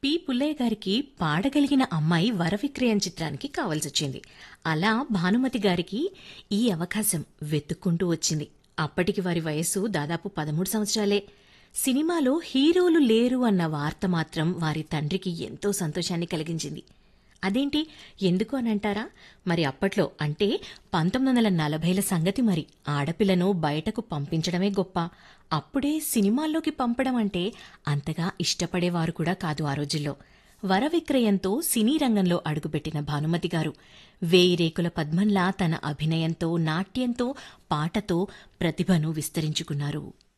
P Pullaiah గారికి పాడగలిగిన అమ్మాయి వరవిక్రయం చిత్రానికి కావాల్సొచ్చింది అలా భానుమతి గారికి ఈ అవకాశం వెతుక్కుంటూ వచ్చింది అప్పటికి వారి వయస్సు దాదాపు పదమూడు సంవత్సరాలే సినిమాలో హీరోలు లేరు అన్న వార్త మాత్రం వారి తండ్రికి ఎంతో సంతోషాన్ని కలిగించింది అదేంటి ఎందుకు అని అంటారా మరి అప్పట్లో అంటే పంతొమ్మిది వందల నలభైల సంగతి మరి ఆడపిల్లను బయటకు పంపించడమే గొప్ప అప్పుడే సినిమాల్లోకి పంపడం అంటే అంతగా ఇష్టపడేవారు కూడా కాదు ఆ రోజుల్లో వర విక్రయంతో సినీ రంగంలో అడుగుపెట్టిన భానుమతి గారు వేయి రేకుల పద్మంలా తన అభినయంతో నాట్యంతో పాటతో ప్రతిభను విస్తరించుకున్నారు